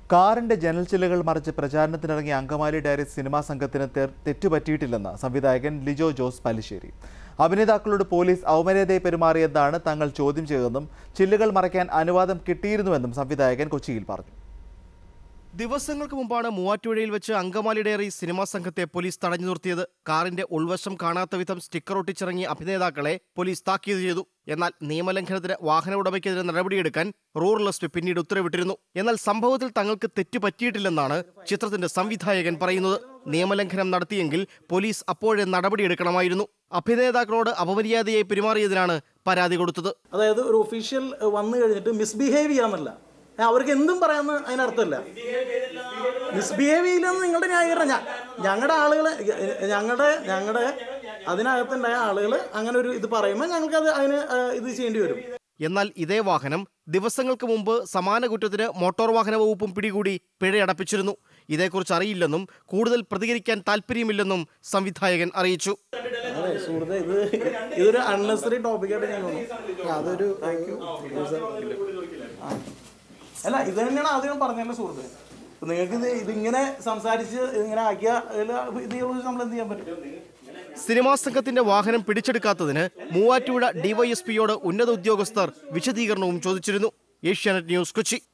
കാറിന്റെ ജനൽ ചില്ലുകൾ മറിച്ച് പ്രചാരണത്തിനിറങ്ങിയ അങ്കമാലി ഡയറി സിനിമാ സംഘത്തിന് തെർ- തെറ്റുപറ്റിയിട്ടില്ലെന്ന് സംവിധായകൻ ലിജോ ജോസ് പല്ലിശ്ശേരി അഭിനേതാക്കളോട് പോലീസ് ഔമര്യാദയെ പെരുമാറിയതാണ് തങ്ങൾ ചോദ്യം ചെയ്തതെന്നും ചില്ലുകൾ മറയ്ക്കാൻ അനുവാദം കിട്ടിയിരുന്നുവെന്നും സംവിധായകൻ കൊച്ചിയിൽ പറഞ്ഞു ദിവസങ്ങൾക്ക് മുമ്പാണ് മൂവാറ്റുപുഴയിൽ വെച്ച് അങ്കമാലി ഡയറി സിനിമാ സംഘത്തെ പോലീസ് തടഞ്ഞു നിർത്തിയത് കാറിന്റെ ഉൾവശം കാണാത്ത വിധം സ്റ്റിക്കർ ഒട്ടിച്ചിറങ്ങിയ അഭിനേതാക്കളെ പോലീസ് താക്കീത് ചെയ്തു എന്നാൽ നിയമലംഘനത്തിന് വാഹന ഉടമയ്ക്കെതിരെ നടപടിയെടുക്കാൻ റൂറൽ എസ് പി പിന്നീട് ഉത്തരവിട്ടിരുന്നു എന്നാൽ സംഭവത്തിൽ തങ്ങൾക്ക് തെറ്റ് പറ്റിയിട്ടില്ലെന്നാണ് ചിത്രത്തിന്റെ സംവിധായകൻ പറയുന്നത് നിയമലംഘനം നടത്തിയെങ്കിൽ പോലീസ് അപ്പോഴേ നടപടിയെടുക്കണമായിരുന്നു അഭിനേതാക്കളോട് അപമര്യാദയായി പെരുമാറിയതിനാണ് പരാതി കൊടുത്തത് അതായത് ഒരു ഒഫീഷ്യൽ വന്നു കഴിഞ്ഞിട്ട് മിസ്ബിഹേവ് ചെയ്യാന്നല്ല ഏ, അവർക്ക് എന്തും പറയാമെന്ന് അതിനർത്ഥമില്ല മിസ്ബിഹേവ് ചെയ്യില്ലെന്ന് നിങ്ങളുടെ ന്യായീകരണം ഞാൻ ഞങ്ങളുടെ ആളുകൾ ഞങ്ങളുടെ ഞങ്ങളുടെ അതിനകത്തുണ്ടായ ആളുകൾ അങ്ങനെ ഒരു ഇത് പറയുമ്പോൾ ഞങ്ങൾക്ക് അത് അതിന് ആ, ഇത് ചെയ്യേണ്ടി വരും എന്നാൽ ഇതേ വാഹനം ദിവസങ്ങൾക്ക് മുമ്പ് സമാന കുറ്റത്തിന് മോട്ടോർ വാഹന വകുപ്പും പിടികൂടി പിഴയടപ്പിച്ചിരുന്നു ഇതേക്കുറിച്ച് അറിയില്ലെന്നും കൂടുതൽ പ്രതികരിക്കാൻ താല്പര്യമില്ലെന്നും സംവിധായകൻ അറിയിച്ചു അതെ സുഹൃത്തെ ഇത് ഇതൊരു അൺനെസറി ടോപ്പിക്കായിട്ട് ഞാൻ തോന്നുന്നു അതൊരു ആ. അല്ല ഇത് തന്നെയാണ് ആദ്യം പറഞ്ഞല്ലോ സുഹൃത്തെ ഇപ്പൊ നിങ്ങൾക്ക് ഇത് ഇതിങ്ങനെ സംസാരിച്ച് ഇങ്ങനെ ആക്കിയ ഇത് നമ്മൾ എന്ത് ചെയ്യാൻ പറ്റും സിനിമാ സംഘത്തിന്റെ വാഹനം പിടിച്ചെടുക്കാത്തതിന് മൂവാറ്റുപുഴ ഡിവൈഎസ്പിയോട് ഉന്നത ഉദ്യോഗസ്ഥർ വിശദീകരണവും ചോദിച്ചിരുന്നു ഏഷ്യാനെറ്റ് ന്യൂസ് കൊച്ചി